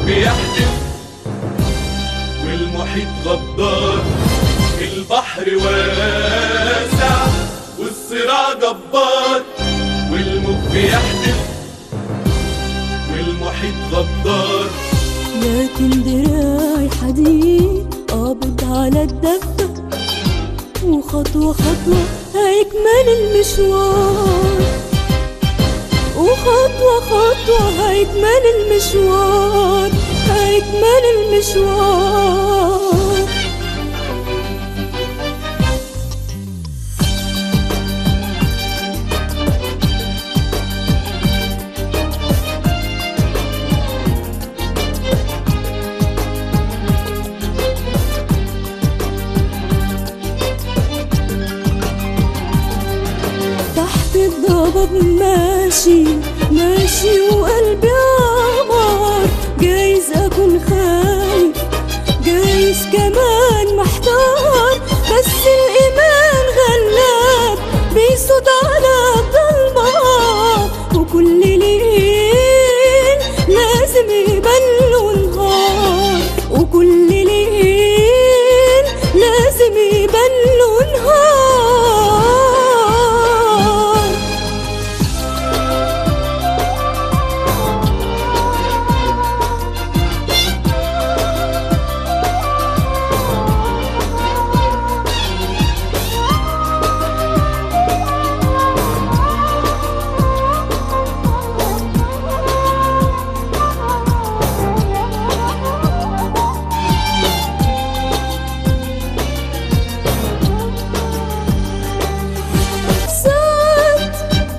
بيحدف والمحيط غدار البحر واسع والصراع جبار والموج بيحدف والمحيط غدار لكن دراعي حديد قابض على الدفة وخطوة خطوة هيكمل المشوار وخطوة خطوة هيكمل المشوار هيكمل المشوار تحت الضباب ماشي ماشي وقلبي عمار جايز اكون خايف جايز كمان محتار بس الايمان غلاب بيصوت على الضلمة وكل ليل لازم يبان له نهار وكل ليل لازم يبان له نهار ساعات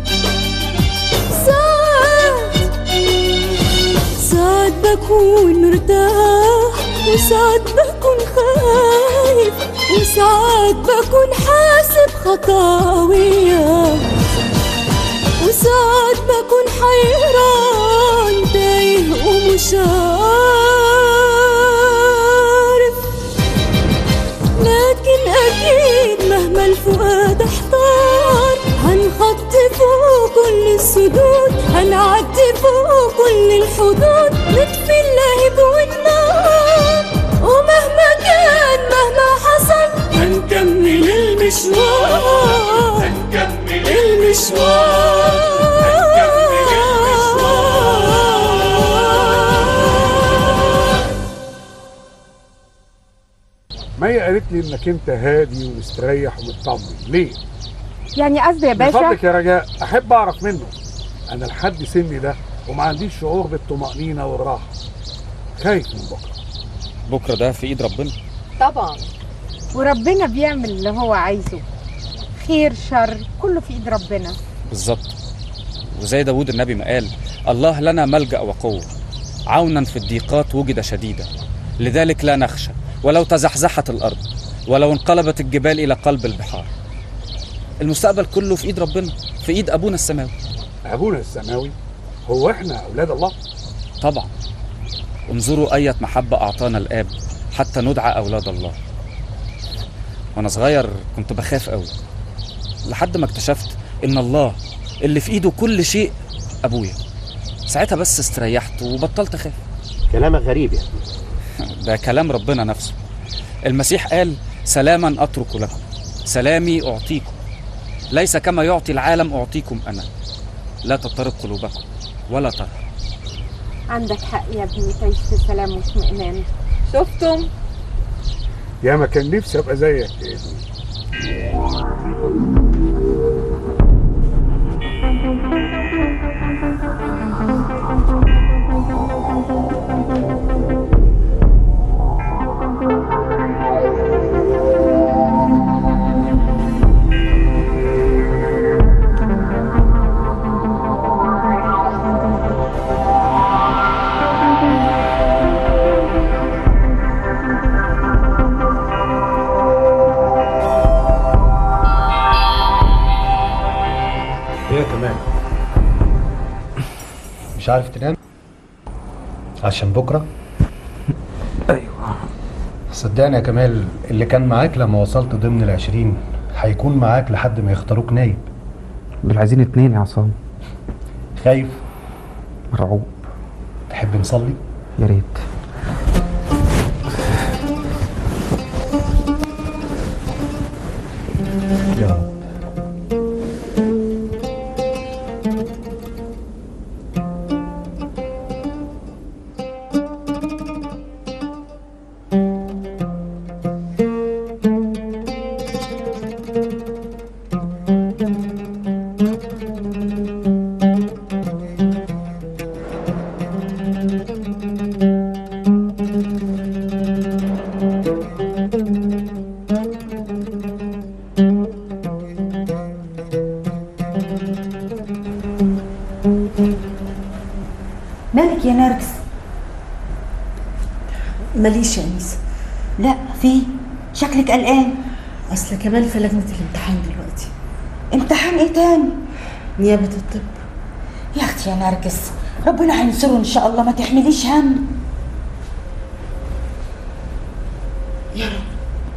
ساعات ساعات بكون مرتاح وساعات بكون خايف وساعات بكون حاسب خطاوية وساعات بكون حيران تايه ومش عارف لكن أكيد مهما الفؤاد احتار هنخطي فوق كل السدود هنعدي فوق كل الحدود نطفي اللهب والنار ومهما كان مهما حصل هنكمل المشوار هنكمل المشوار مي قالت لي انك انت هادي ومستريح ومطمن ليه؟ يعني قصدي يا من باشا فضلك يا رجاء احب اعرف منه انا لحد سني ده وما عنديش شعور بالطمأنينة والراحة خايف من بكرة بكره ده في ايد ربنا طبعا وربنا بيعمل اللي هو عايزه خير شر كله في ايد ربنا بالظبط وزي داود النبي ما قال الله لنا ملجأ وقوة عونا في الضيقات وجد شديدا لذلك لا نخشى ولو تزحزحت الأرض ولو انقلبت الجبال إلى قلب البحار المستقبل كله في إيد ربنا في إيد أبونا السماوي ابونا السماوي هو احنا اولاد الله طبعا انظروا أية محبة أعطانا الآب حتى ندعى أولاد الله وأنا صغير كنت بخاف قوي لحد ما اكتشفت إن الله اللي في إيده كل شيء أبويا ساعتها بس استريحت وبطلت أخاف كلامك غريب يا ابني ده كلام ربنا نفسه المسيح قال سلاما أترك لكم سلامي أعطيكم ليس كما يعطي العالم أعطيكم أنا لا تضطرب قلوبكم ولا ترهب عندك حق يا ابني تعيش في سلام واطمئنان شفتم يا ما كان نفسي ابقى زيك يا ابني ايه يا كمان مش عارف تنام عشان بكره ايوه صدقني يا كمال اللي كان معاك لما وصلت ضمن العشرين هيكون معاك لحد ما يختاروك نايب دول عايزين اتنين يا عصام خايف مرعوب تحب نصلي يا ريت يا رب مالك يا نرجس ماليش يا أنيسة لا في شكلك قلقان أصل كمال في لجنة الامتحان دلوقتي امتحان ايه تاني نيابة الطب يا اختي يا نرجس ربنا هينصره ان شاء الله ما تحمليش هم يا رب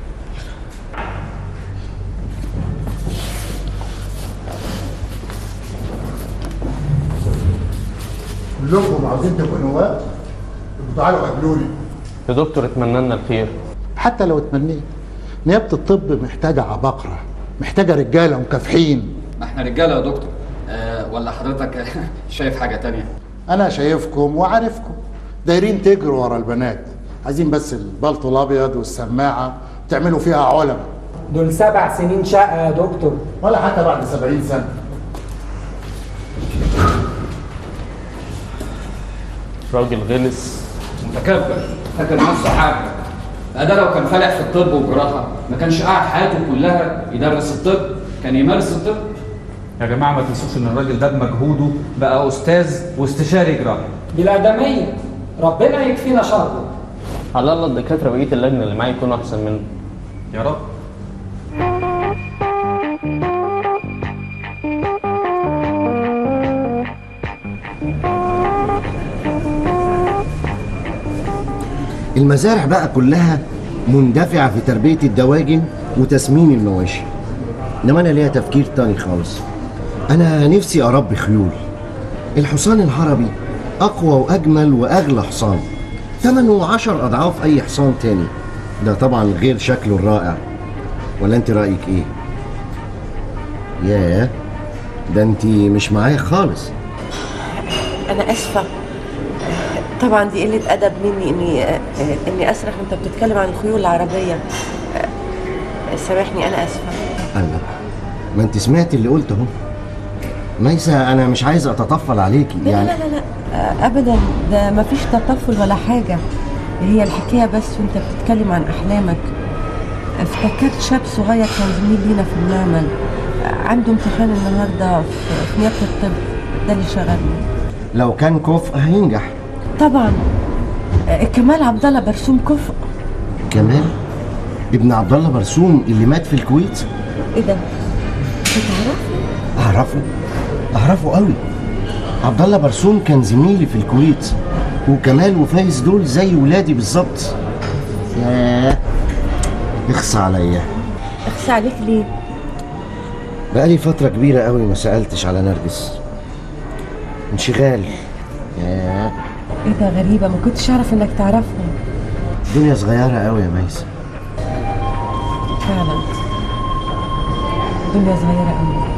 كلكم عاوزين تبقوا نواب يبقوا تعالوا قابلوني يا دكتور اتمنى لنا الخير حتى لو اتمنيت نيابه الطب محتاجه عباقره محتاجه رجاله مكافحين ما احنا رجاله يا دكتور أه ولا حضرتك شايف حاجه تانية انا شايفكم وعارفكم دايرين تجروا ورا البنات عايزين بس البلطو الابيض والسماعه تعملوا فيها علماء دول سبع سنين شقة يا دكتور ولا حتى بعد سبعين سنه راجل غلس متكبر فاكر نفسه حاجه ده لو كان فالح في الطب والجراحه ما كانش قاعد حياته كلها يدرس الطب كان يمارس الطب يا جماعه ما تنسوش ان الراجل ده بمجهوده بقى استاذ واستشاري جراحي بالآدمية ربنا يكفينا شره على الله الدكاتره بقيه اللجنه اللي معايا يكونوا احسن منه يا رب المزارع بقى كلها مندفعة في تربية الدواجن وتسمين المواشي إنما أنا ليا تفكير تاني خالص أنا نفسي أربي خيول الحصان العربي أقوى وأجمل وأغلى حصان ثمنه عشر أضعاف أي حصان تاني ده طبعا غير شكله الرائع ولا أنت رأيك إيه؟ ياه ده أنت مش معايا خالص انا اسفه طبعا دي قله ادب مني اني اني اسرح وانت بتتكلم عن الخيول العربيه سامحني انا اسفه الله ما أنت سمعت اللي قلته أهو ميسة أنا مش عايز أتطفل عليكي لا يعني لا لا لا ابدا ده ما فيش تطفل ولا حاجه هي الحكايه بس وانت بتتكلم عن احلامك افتكرت شاب صغير كان زميل لينا في المعمل عنده امتحان النهارده في في نيابه الطب ده اللي شغلني لو كان كفء هينجح طبعا كمال عبد الله برسوم كفء كمان ابن عبد الله برسوم اللي مات في الكويت ايه ده بتعرف اعرفه اعرفه قوي عبد الله برسوم كان زميلي في الكويت وكمال وفايز دول زي ولادي بالظبط ياه اخصى عليا اخشى عليك ليه بقالي فترة كبيرة قوي ما سألتش على نرجس انشغال ياه ايه ده غريبه ما كنتش اعرف انك تعرفهم الدنيا صغيرة قوي يا ميسة فعلا دنيا صغيره قوي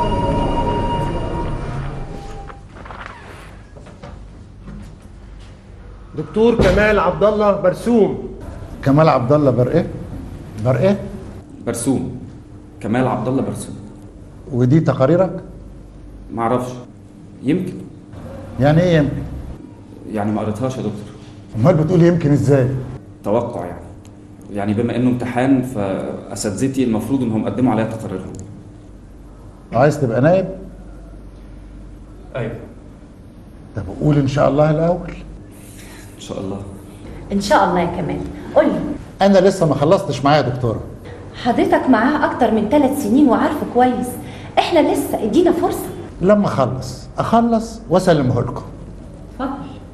دكتور كمال عبد الله برسوم كمال عبد الله برقه برقه برسوم كمال عبد الله برسوم ودي تقاريرك معرفش يمكن يعني ايه يمكن يعني ما قريتهاش يا دكتور امال بتقول يمكن ازاي توقع يعني يعني بما انه امتحان فاساتذتي المفروض انهم قدموا عليا تقاريرهم عايز تبقى نائب ايوه طب قول ان شاء الله الاول ان شاء الله ان شاء الله يا كمال قول لي انا لسه ما خلصتش معايا يا دكتوره حضرتك معاه اكتر من ثلاث سنين وعارفه كويس احنا لسه ادينا فرصه لما اخلص اخلص واسلمه لكم اتفضل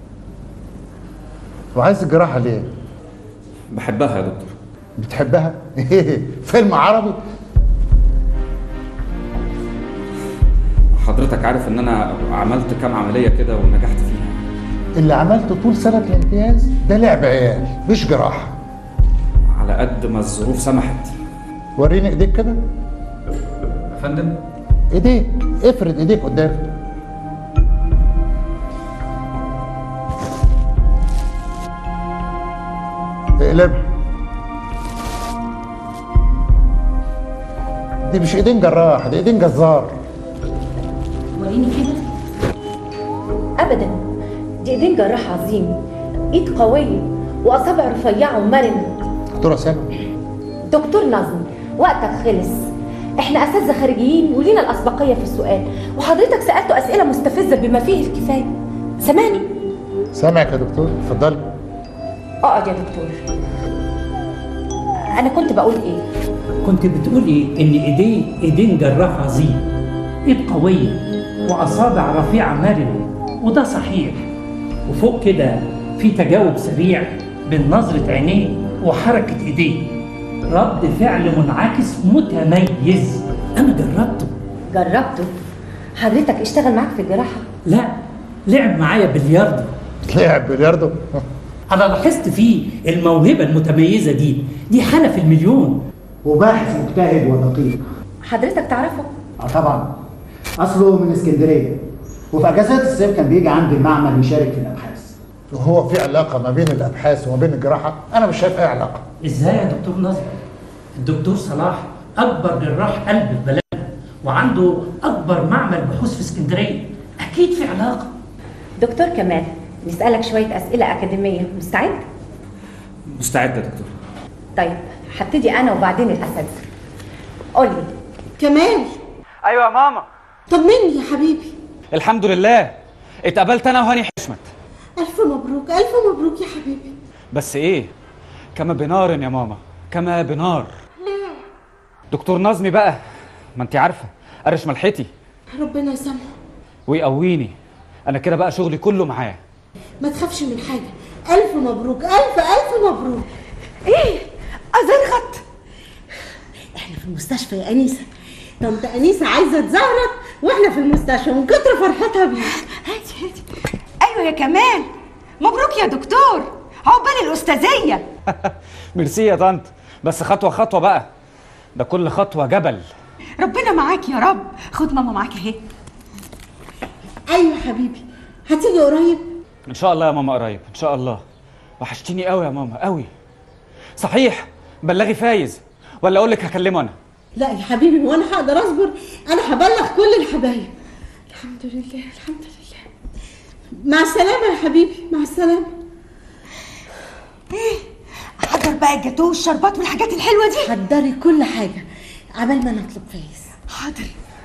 وعايز الجراحه ليه بحبها يا دكتور بتحبها فيلم عربي حضرتك عارف ان انا عملت كام عمليه كده ونجحت فيها اللي عملته طول سنه الامتياز ده لعب عيال مش جراحه على قد ما الظروف سمحت وريني ايديك كده يا فندم ايديك افرد ايديك قدام اقلب دي مش ايدين جراح دي ايدين جزار وريني كده ابدا دي ايدين جراح عظيم ايد قويه واصابع رفيعه ومرنه دكتوره سامي دكتور نظم وقتك خلص احنا اساتذه خارجيين ولينا الاسبقيه في السؤال وحضرتك سالته اسئله مستفزه بما فيه الكفايه سامعني سامعك يا دكتور اتفضلي اقعد يا دكتور انا كنت بقول ايه كنت بتقولي ان ايديه ايدين جراح عظيم ايد قويه واصابع رفيعه مرنه وده صحيح وفوق كده في تجاوب سريع بين نظره عينيه وحركه ايديه رد فعل منعكس متميز انا جربته جربته حضرتك اشتغل معاك في الجراحه لا لعب معايا بلياردو لعب بلياردو انا لاحظت فيه الموهبه المتميزه دي دي حاله في المليون وباحث مجتهد ودقيق حضرتك تعرفه اه طبعا اصله من اسكندريه وفي اجازات الصيف كان بيجي عندي المعمل يشارك في الابحاث وهو في علاقه ما بين الابحاث وما بين الجراحه انا مش شايف اي علاقه ازاي يا دكتور نظر الدكتور صلاح اكبر جراح قلب في بلدنا وعنده اكبر معمل بحوث في اسكندريه اكيد في علاقه دكتور كمال نسالك شويه اسئله اكاديميه مستعد مستعد يا دكتور طيب هبتدي انا وبعدين الاساتذه قولي كمال ايوه يا ماما طمني يا حبيبي الحمد لله اتقابلت انا وهاني حشمت الف مبروك الف مبروك يا حبيبي بس ايه كما بنار يا ماما كما بنار ليه دكتور نظمي بقى ما انت عارفه قرش ملحتي ربنا يسامحه ويقويني انا كده بقى شغلي كله معاه ما تخافش من حاجه الف مبروك الف الف مبروك ايه ازرغت احنا في المستشفى يا انيسه طنط انيسه عايزه تزهرك واحنا في المستشفى من كتر فرحتها بيك هاتي هاتي ايوه يا كمال مبروك يا دكتور عقبال الاستاذيه ميرسي يا طنط بس خطوه خطوه بقى ده كل خطوه جبل ربنا معاك يا رب خد ماما معاك اهي ايوه حبيبي هتيجي قريب ان شاء الله يا ماما قريب ان شاء الله وحشتيني قوي يا ماما قوي صحيح بلغي فايز ولا اقول لك هكلمه انا لا يا حبيبي هو انا هقدر اصبر انا هبلغ كل الحبايب الحمد لله الحمد لله مع السلامه يا حبيبي مع السلامه ايه حضر بقى الجاتوه والشربات والحاجات الحلوه دي حضري كل حاجه عبال ما نطلب فايز حاضر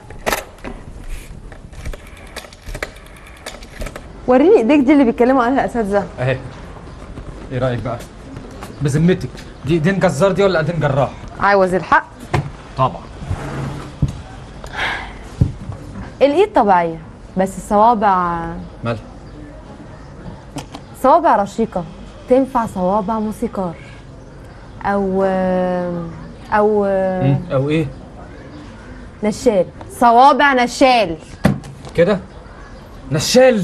وريني ايديك دي اللي بيتكلموا عنها الاساتذه اهي ايه رايك بقى بذمتك دي ايدين جزار دي ولا ايدين جراح عاوز الحق طبعا الايد طبيعيه بس الصوابع مالها صوابع رشيقه تنفع صوابع موسيقار او او او ايه نشال صوابع نشال كده نشال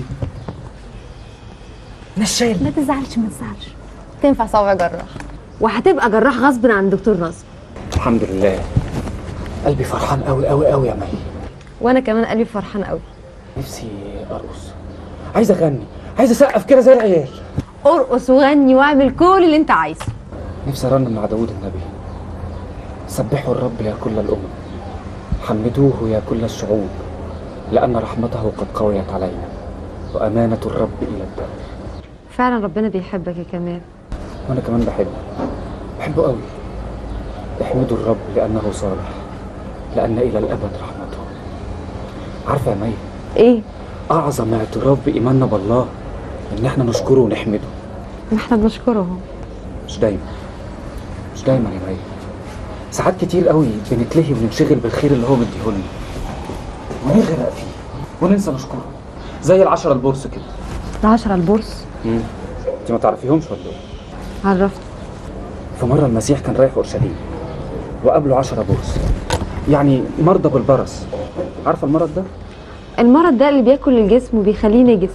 نشال ما تزعلش ما تزعلش تنفع صوابع جراح وهتبقى جراح غصب عن دكتور نصر الحمد لله قلبي فرحان قوي قوي قوي يا مي وانا كمان قلبي فرحان قوي نفسي ارقص عايز اغني عايز اسقف كده زي العيال ارقص وغني واعمل كل اللي انت عايزه نفسي ارنم مع داوود النبي سبحوا الرب يا كل الامم حمدوه يا كل الشعوب لان رحمته قد قويت علينا وامانه الرب الى الدهر فعلا ربنا بيحبك يا كمال وانا كمان بحبه بحبه قوي احمدوا الرب لانه صالح لان الى الابد رحمته عارفه يا مي ايه اعظم اعتراف بايماننا بالله ان احنا نشكره ونحمده ما احنا بنشكره اهو مش دايما مش دايما يا مي ساعات كتير قوي بنتلهي وننشغل بالخير اللي هو مديهولنا ونغرق فيه وننسى نشكره زي العشرة البورس كده العشرة البورس امم انت ما تعرفيهمش ولا ايه؟ عرفت في مرة المسيح كان رايح أورشليم وقابله عشرة بورس يعني مرضى بالبرص عارفة المرض ده؟ المرض ده اللي بياكل الجسم وبيخليه نجس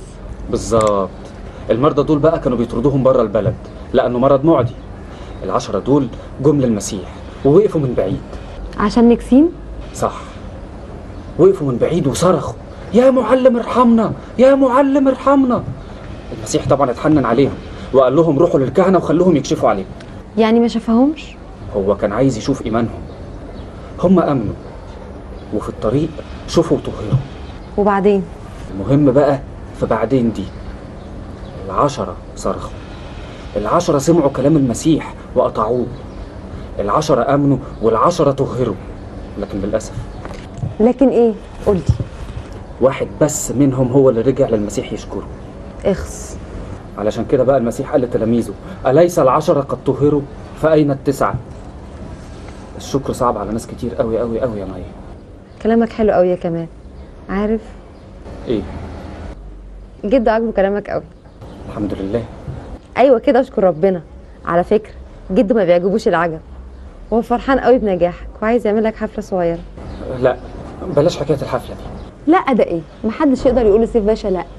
بالظبط المرضى دول بقى كانوا بيطردوهم بره البلد لانه مرض معدي العشرة دول جم للمسيح ووقفوا من بعيد عشان نكسين صح وقفوا من بعيد وصرخوا يا معلم ارحمنا يا معلم ارحمنا المسيح طبعا اتحنن عليهم وقال لهم روحوا للكهنة وخلوهم يكشفوا عليهم يعني ما شافهمش هو كان عايز يشوف إيمانهم هم أمنوا وفي الطريق شوفوا وطهروا وبعدين المهم بقى في بعدين دي العشرة صرخوا العشرة سمعوا كلام المسيح وقطعوه العشرة أمنوا والعشرة طهروا لكن للأسف لكن ايه قولي واحد بس منهم هو اللي رجع للمسيح يشكره اخس علشان كده بقى المسيح قال لتلاميذه أليس العشرة قد طهروا فأين التسعة الشكر صعب على ناس كتير قوي قوي قوي يا مي كلامك حلو قوي يا كمال عارف ايه جد عاجبه كلامك قوي الحمد لله ايوه كده اشكر ربنا على فكره جد ما بيعجبوش العجب هو فرحان قوي بنجاحك وعايز يعمل لك حفله صغيره لا بلاش حكاية الحفلة دي لا ده ايه محدش يقدر يقول لسيف باشا لا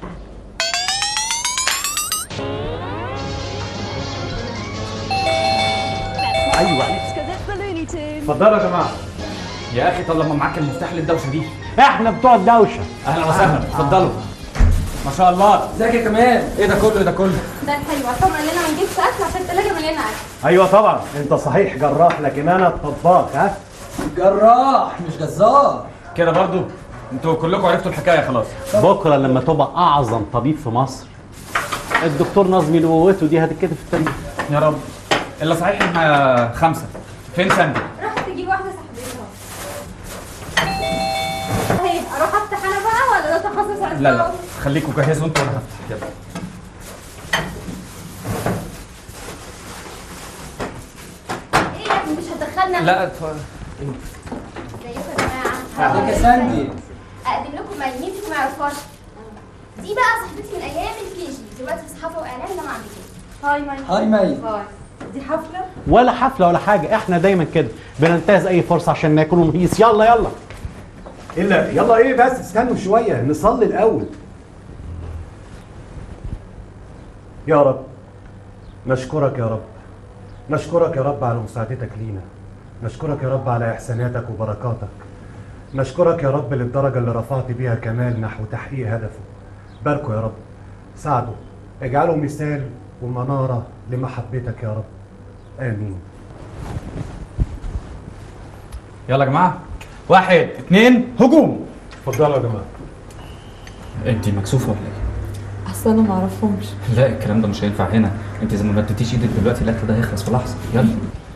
ايوه اتفضلوا يا جماعه يا اخي طب لما معاك المفتاح للدوشه دي احنا بتوع الدوشه اهلا وسهلا اتفضلوا ما شاء الله ازيك يا كمال ايه ده كله إيه ده كله ده الحلو عصام قال لنا ما نجيبش اكل عشان الثلاجه مليانه اكل ايوه طبعا انت صحيح جراح لكن انا الطباخ ها جراح مش جزار كده برضو انتوا كلكم عرفتوا الحكايه خلاص بكره لما تبقى اعظم طبيب في مصر الدكتور نظمي نبوته دي هتتكتب في التاريخ يا رب الا صحيح احنا خمسه فين ساندي راحت تجيب واحده صاحبتها هي اروح افتح انا بقى ولا ده تخصص عصام لا لا خليكم جهزوا انتوا وانا هفتح يلا ايه يا ابني مش هتدخلنا لا اتفضل ازيكم يا جماعه ازيك يا ساندي اقدم لكم معلمين فيكم ما يعرفوهاش دي بقى صاحبتي من ايام الكي جي دلوقتي في صحافه واعلام جامعه امريكيه هاي ماي هاي ماي. هاي دي حفله ولا حفله ولا حاجه احنا دايما كده بننتهز اي فرصه عشان ناكل ونهيص يلا يلا الا يلا ايه بس استنوا شويه نصلي الاول يا رب نشكرك يا رب نشكرك يا رب على مساعدتك لينا نشكرك يا رب على احساناتك وبركاتك نشكرك يا رب للدرجه اللي رفعت بيها كمال نحو تحقيق هدفه باركه يا رب ساعده اجعله مثال ومناره لمحبتك يا رب امين يلا يا جماعه واحد اتنين هجوم اتفضلوا يا جماعه انت مكسوفة ولا ايه؟ اصل انا ما اعرفهمش لا الكلام ده مش هينفع هنا انت اذا ما مدتيش ايدك دلوقتي الاكل ده هيخلص في لحظة يلا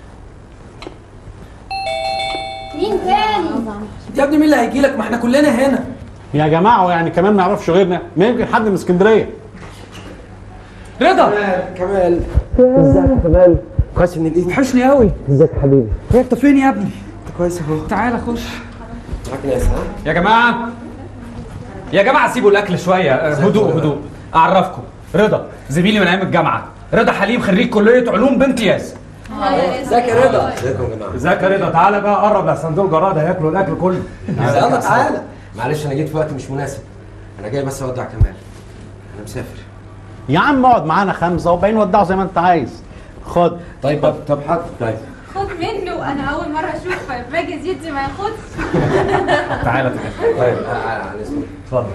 مين تاني يا ابني مين اللي هيجي لك ما احنا كلنا هنا يا جماعه يعني كمان ما يعرفش غيرنا ما يمكن حد من اسكندريه رضا كمال ازيك يا كمال كويس من الايد وحشني قوي ازيك يا حبيبي ايه انت فين يا ابني انت كويس اهو تعالى خش معاك ناس ها يا جماعه يا جماعه سيبوا الاكل شويه آه، هدوء هدوء اعرفكم رضا زميلي من ايام الجامعه رضا حليم خريج كليه علوم بامتياز ازيك يا رضا ازيكم يا جماعه ازيك يا رضا تعالى بقى قرب يا صندوق جراد هياكلوا الاكل كله يلا تعالى معلش انا جيت في وقت مش مناسب انا جاي بس اودع كمال انا مسافر يا عم اقعد معانا خمسه وبعدين ودعه زي ما انت عايز خد طيب طب طب حد طيب خد منه انا اول مره اشوف باجي يدي ما ياخدش تعالى طيب على اسمك اتفضل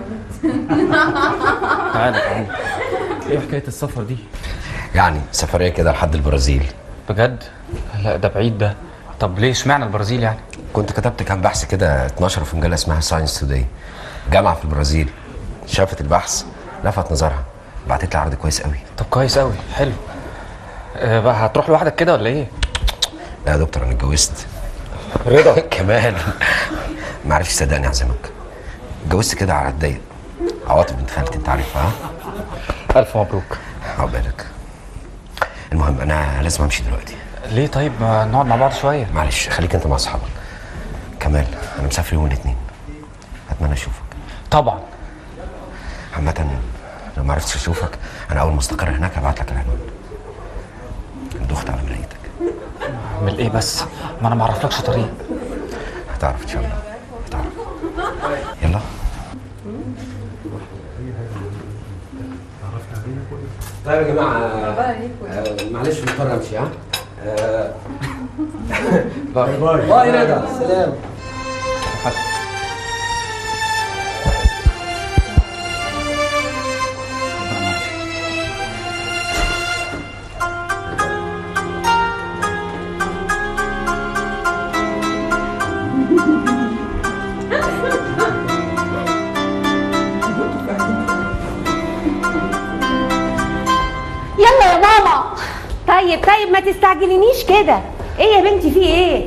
تعالى تعالى ايه حكاية السفر دي؟ يعني سفريه كده لحد البرازيل بجد؟ لا ده بعيد ده طب ليه اشمعنى البرازيل يعني؟ كنت كتبت كام بحث كده اتنشر في مجله اسمها ساينس توداي جامعه في البرازيل شافت البحث لفت نظرها بعتت لي عرض كويس قوي طب كويس قوي حلو آه بقى هتروح لوحدك كده ولا ايه؟ لا يا دكتور انا اتجوزت رضا كمان ما عرفش صدقني اعزمك اتجوزت كده على الضيق عواطف بنت خالتي انت عارفها ها؟ الف مبروك عقبالك المهم انا لازم امشي دلوقتي ليه طيب ما نقعد مع بعض شويه معلش خليك انت مع اصحابك كمال انا مسافر يوم الاثنين اتمنى اشوفك طبعا عامة لو ما عرفتش اشوفك انا اول ما استقر هناك هبعت لك العنوان دخت على ملايتك اعمل ايه بس؟ ما انا ما اعرفلكش طريق هتعرف ان شاء الله هتعرف يلا طيب يا جماعه ربنا يعينكم. آه، معلش مضطر امشي ها آه، باي باي. باي رضا سلام يلا يا ماما طيب طيب ما تستعجلينيش كده ايه يا بنتي في ايه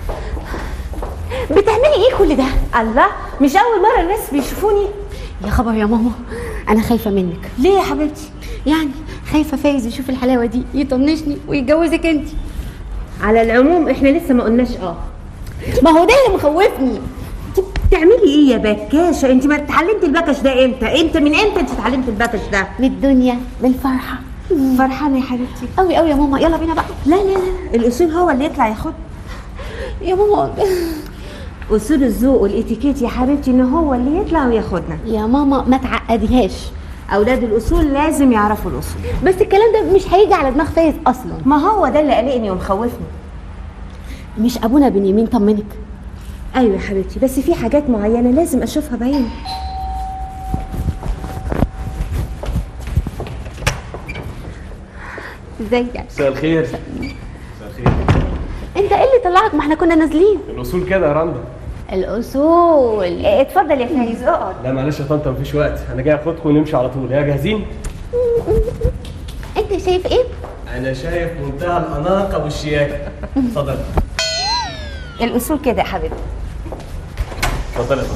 بتعملي ايه كل ده الله مش اول مره الناس بيشوفوني يا خبر يا ماما انا خايفه منك ليه يا حبيبتي يعني خايفه فايز يشوف الحلاوه دي يطنشني ويتجوزك انت على العموم احنا لسه ما قلناش اه ما هو ده اللي مخوفني بتعملي ايه يا بكاشه انت ما اتعلمتي البكش ده امتى انت من امتى انت اتعلمتي البكش ده من الدنيا بالفرحه فرحانه يا حبيبتي قوي قوي يا ماما يلا بينا بقى لا لا لا الاصول هو اللي يطلع ياخد يا ماما اصول الذوق والاتيكيت يا حبيبتي ان هو اللي يطلع وياخدنا يا ماما ما تعقديهاش اولاد الاصول لازم يعرفوا الاصول بس الكلام ده مش هيجي على دماغ فايز اصلا ما هو ده اللي قلقني ومخوفني مش ابونا بنيامين طمنك ايوه يا حبيبتي بس في حاجات معينه لازم اشوفها بعيني ازيك مساء الخير مساء الخير انت ايه اللي طلعك ما احنا كنا نازلين الاصول كده يا رندا الاصول اتفضل يا فايز اقعد لا معلش يا طنطا مفيش وقت انا جاي اخدكم ونمشي على طول يا جاهزين انت شايف ايه انا شايف منتهى الاناقه والشياكه اتفضل الاصول كده يا حبيبتي اتفضل يا طنطا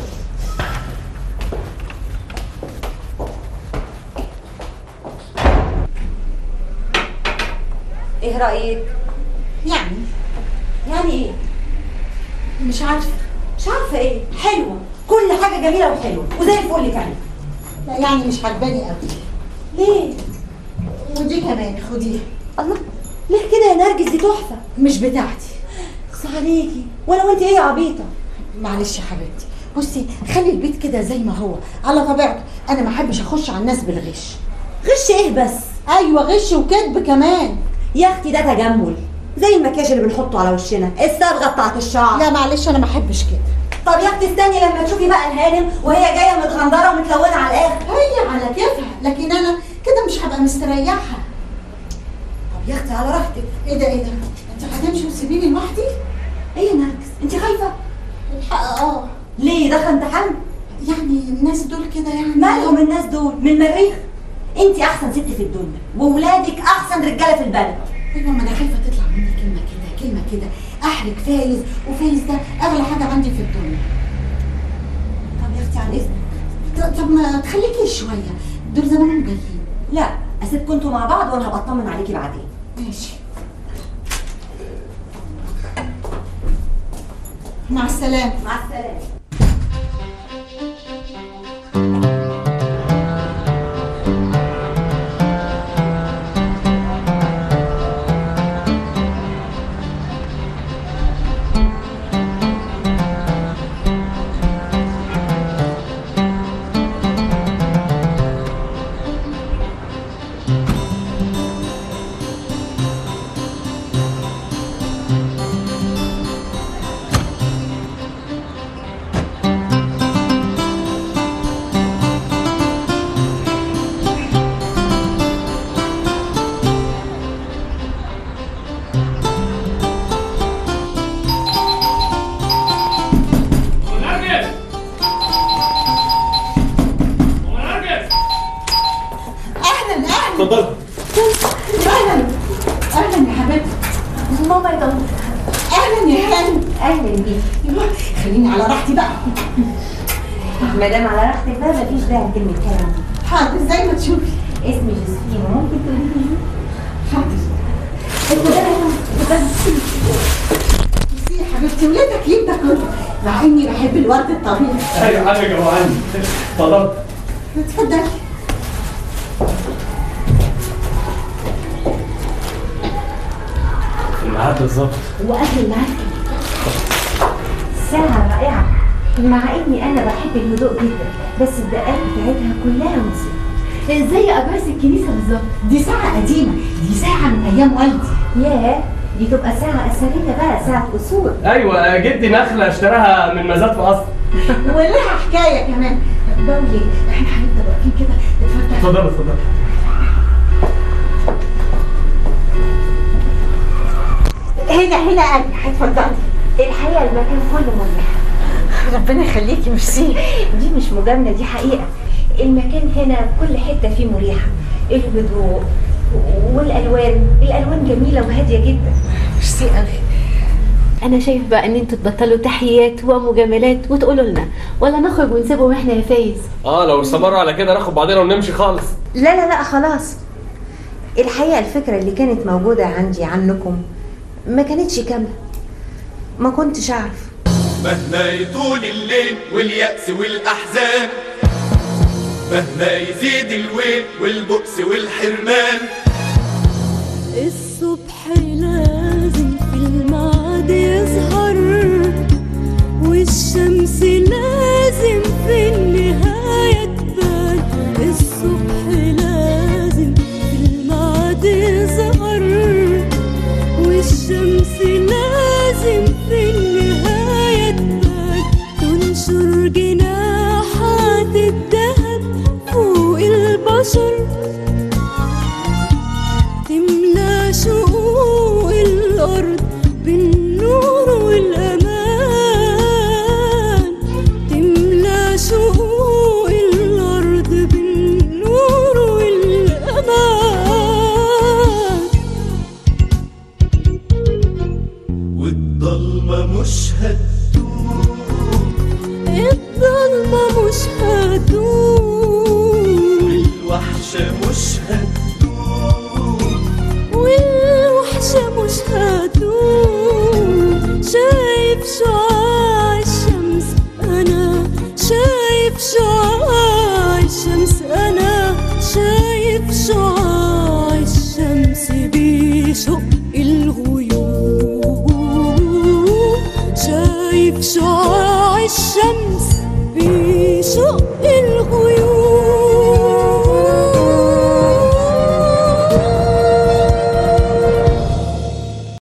ايه رايك يعني يعني ايه مش عارفه مش عارفه ايه حلوه كل حاجه جميله وحلوه وزي الفل كمان لا يعني مش عجباني قوي ليه ودي كمان خديها الله ليه كده يا نرجس دي تحفه مش بتاعتي اخص عليكي وانا وانت ايه يا عبيطه معلش يا حبيبتي بصي خلي البيت كده زي ما هو على طبيعته انا ما احبش اخش على الناس بالغش غش ايه بس ايوه غش وكذب كمان يا اختي ده تجمل زي المكياج اللي بنحطه على وشنا الصبغه بتاعت الشعر لا معلش انا ما احبش كده طب يا اختي استني لما تشوفي بقى الهانم وهي جايه متغندره ومتلونه على الاخر هي على كيفها لكن انا كده مش هبقى مستريحه طب يا اختي على راحتك ايه ده ايه ده انت هتمشي وتسيبيني لوحدي ايه يا نرجس انت خايفه الحق اه ليه داخله امتحان يعني الناس دول كده يعني مالهم الناس دول من المريخ انت احسن ست في الدنيا وولادك احسن رجاله في البلد ايوه ما انا خايفه تطلع مني كلمه كده كلمه كده احرج فايز وفايز ده اغلى حاجه عندي في الدنيا طب يا اختي عن اذنك ط- طب ما تخليكي شويه دول زمانهم جايين لا اسيبكم انتوا مع بعض وانا هبقى اطمن عليكي بعدين ماشي مع السلامه مع السلامه اهلا اهلا اتفضل اهلا اهلا يا حبيبتي ماما يا طنط اهلا يا هاني اهلا بيكي يلا خليني على راحتي بقى ما دام على راحتك بقى مفيش داعي كلمه كلام حاضر زي ما تشوفي اسمي جوزفين ممكن تقولي لي حاضر اتفضلي بصي يا حبيبتي وليه تكليف ده كله مع اني بحب الورد الطبيعي ايوه حاجه جوعاني اتفضل اتفضلي الميعاد بالظبط واهل المعسكر ساعة رائعة مع اني انا بحب الهدوء جدا بس الدقات بتاعتها كلها موسيقى زي اجراس الكنيسه بالظبط دي ساعة قديمة دي ساعة من أيام والدي ياه دي تبقى ساعة أثرية بقى ساعة أصول ايوه جدي نخله اشتراها من مزاد في قصر ولها حكاية كمان بولي احنا هنفضل واقفين كده نتفتح اتفضل اتفضل هنا هنا أنا هتفضلي الحقيقة المكان كله مريح ربنا يخليكي ميرسي دي مش مجاملة دي حقيقة المكان هنا كل حتة فيه مريحة الهدوء والألوان الألوان جميلة وهادية جدا ميرسي قوي انا شايف بقى ان انتوا تبطلوا تحيات ومجاملات وتقولوا لنا ولا نخرج ونسيبهم احنا يا فايز اه لو استمروا على كده ناخد بعضنا ونمشي خالص لا لا لا خلاص الحقيقة الفكرة اللي كانت موجودة عندي عنكم ما كانتش كاملة ما كنتش أعرف مهما يطول الليل واليأس والأحزان مهما يزيد الويل والبؤس والحرمان الصبح لازم في الميعاد يظهر والشمس لازم في النهاية تبان الصبح لازم في الميعاد يظهر والشمس لازم في النهاية تبان تنشر جناحات الذهب فوق البشر تملى شقوق الأرض بالنور والأمان تملى شقوق الأرض بالنور والأمان والضلمة مش هتدوم الضلمة مش هتدوم والوحشة مش هتدوم والوحشة مش هتدوم شايف شعاع الشمس أنا شايف شعاع الشمس أنا شايف شعاع الشمس بيشق الغيوم شايف شعاع الشمس بيشق الغيوم